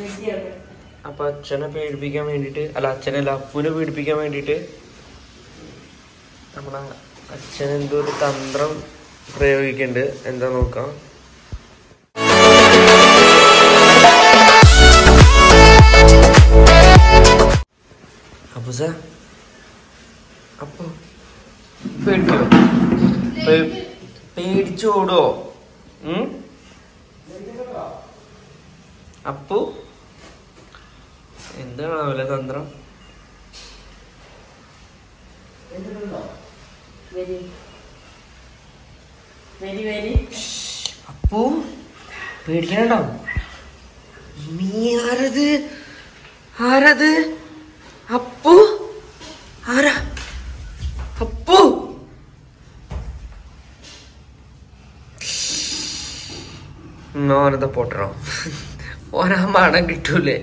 റെഡിയാണ് അപ്പൊ അച്ഛനെ പേടിപ്പിക്കാൻ വേണ്ടിട്ട് അല്ല അച്ഛനല്ല അപ്പുനെ പേടിപ്പിക്കാൻ വേണ്ടിട്ട് നമ്മളെ അച്ഛൻ എന്തോ ഒരു തന്ത്രം പ്രയോഗിക്കുന്നുണ്ട് എന്താ നോക്കാം അപ്പൊ സാർ അപ്പൊ പേടിക്കോ പേ- പേടിച്ചോടോ ഉം അപ്പു എന്താണാവല്ലേ തന്ത്രം വരി വരി വരി അപ്പു പേടിക്കണോ നീ ആരത് ആരത് അപ്പു ആരാ അപ്പു ഓനത്തെ പൊട്ടണോ ഓനാ മണം കിട്ടൂലേ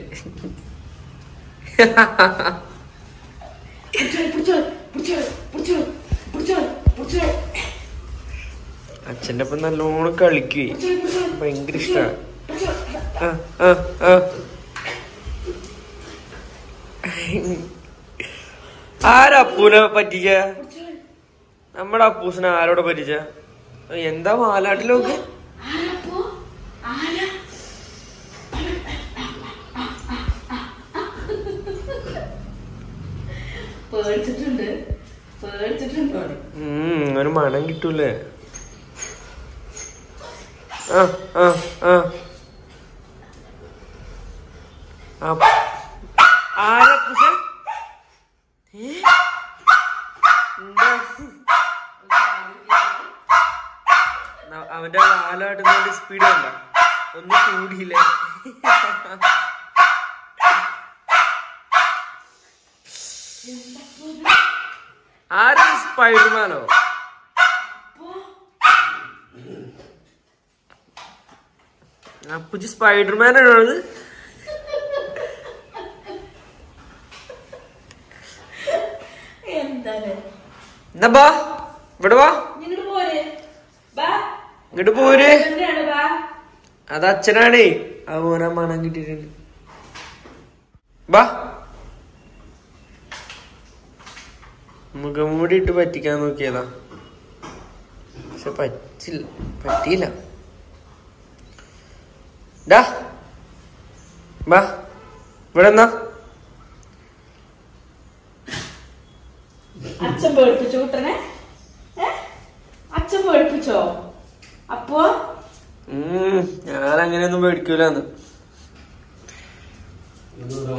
പിടിച്ചോ പിടിച്ചോ പിടിച്ചോ പിടിച്ചോ പിടിച്ചോ അച്ഛൻ്റെ ഒപ്പം നല്ലോണം കളിക്കുവേ പിടിച്ചോ ഭയങ്കര ഇഷ്ടമാണ് പിടിച്ചോ ആ ആ ആ ആരാ അപ്പൂനെ പറ്റിച്ച നമ്മുടെ അപ്പൂസിനെ ആരോടെ പറ്റിച്ച എന്താ മാലാട്ടിലൊക്കെ ആരപ്പോ ആരാ പേടിച്ചിട്ടുണ്ട് പേടിച്ചിട്ടുണ്ടോ ഉം ഒരു മണം കിട്ടൂലേ ആ ആ ആ ആ. ആരാ അപ്പൂസ ഏ? എന്താ ന- അവന്റെ കാലാട്ടുന്നതിന്റെ സ്പീഡ് കണ്ട ഒന്ന് കൂടിയില്ലേ ആരാ സ്പൈഡർമാനോ അപ്പുജി സ്പൈഡർമാനാണോ അത് എന്താണ് എന്നാ ബാ ഇവിടെ വാ ഇങ്ങോട്ട് പോരെ ബാ ഇങ്ങോട്ട് പോര് എവിടെയാണ് ബാ അത് അച്ഛനാണേ ആ മോനെ മണം കിട്ടിയിട്ടുണ്ട് ബാ മുഖംമൂടി ഇട്ട് പറ്റിക്കാൻ നോക്കിയതാ പക്ഷെ പറ്റില്ല പറ്റിയില്ല ഡാ ബാ ഇവിടെ എന്നാ അച്ഛൻ പേടിപ്പിച്ചു കുട്ടനെ ഏ? അച്ഛൻ പേടിപ്പിച്ചോ അപ്പോ ഉം ഞാൻ അങ്ങനെയൊന്നും പേടിക്കൂലെന്ന്